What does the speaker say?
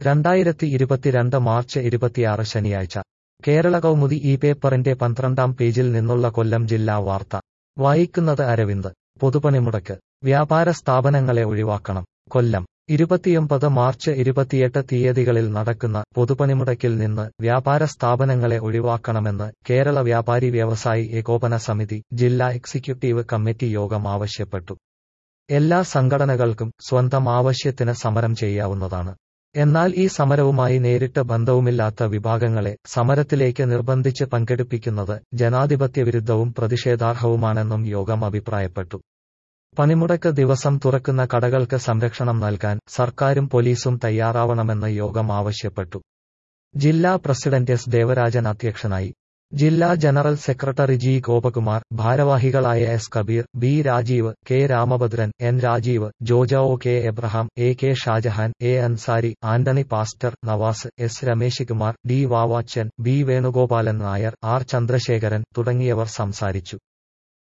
രണ്ടായിരത്തി ഇരുപത്തിരണ്ട് മാർച്ച് ഇരുപത്തിയാറ് ശനിയാഴ്ച കേരള കൗമുദി ഈ പേപ്പറിന്റെ പന്ത്രണ്ടാം പേജിൽ നിന്നുള്ള കൊല്ലം ജില്ലാ വാർത്ത വായിക്കുന്നത് അരവിന്ദ് പൊതുപണിമുടക്ക് വ്യാപാര സ്ഥാപനങ്ങളെ ഒഴിവാക്കണം കൊല്ലം ഇരുപത്തിയൊമ്പത് മാർച്ച് ഇരുപത്തിയെട്ട് തീയതികളിൽ നടക്കുന്ന പൊതുപണിമുടക്കിൽ നിന്ന് വ്യാപാര സ്ഥാപനങ്ങളെ ഒഴിവാക്കണമെന്ന് കേരള വ്യാപാരി വ്യവസായി ഏകോപന സമിതി ജില്ലാ എക്സിക്യൂട്ടീവ് കമ്മിറ്റി യോഗം ആവശ്യപ്പെട്ടു എല്ലാ സംഘടനകൾക്കും സ്വന്തം ആവശ്യത്തിന് സമരം ചെയ്യാവുന്നതാണ് എന്നാൽ ഈ സമരവുമായി നേരിട്ട് ബന്ധവുമില്ലാത്ത വിഭാഗങ്ങളെ സമരത്തിലേക്ക് നിർബന്ധിച്ച് പങ്കെടുപ്പിക്കുന്നത് ജനാധിപത്യ വിരുദ്ധവും പ്രതിഷേധാർഹവുമാണെന്നും യോഗം അഭിപ്രായപ്പെട്ടു പണിമുടക്ക് ദിവസം തുറക്കുന്ന കടകൾക്ക് സംരക്ഷണം നൽകാൻ സർക്കാരും പോലീസും തയ്യാറാവണമെന്ന് യോഗം ആവശ്യപ്പെട്ടു ജില്ലാ പ്രസിഡന്റ് എസ് ദേവരാജൻ അധ്യക്ഷനായി ജില്ലാ ജനറൽ സെക്രട്ടറി ജി ഗോപകുമാർ ഭാരവാഹികളായ S Kabeer B Rajeev K Ramabhadran N Rajeev Jojo K Abraham A K Shajahan A Ansari Antony pastor Navas S Ramesh Kumar D Vavachan B Venugopalan Nair R Chandrasekharan തുടങ്ങിയവർ സംസാരിച്ചു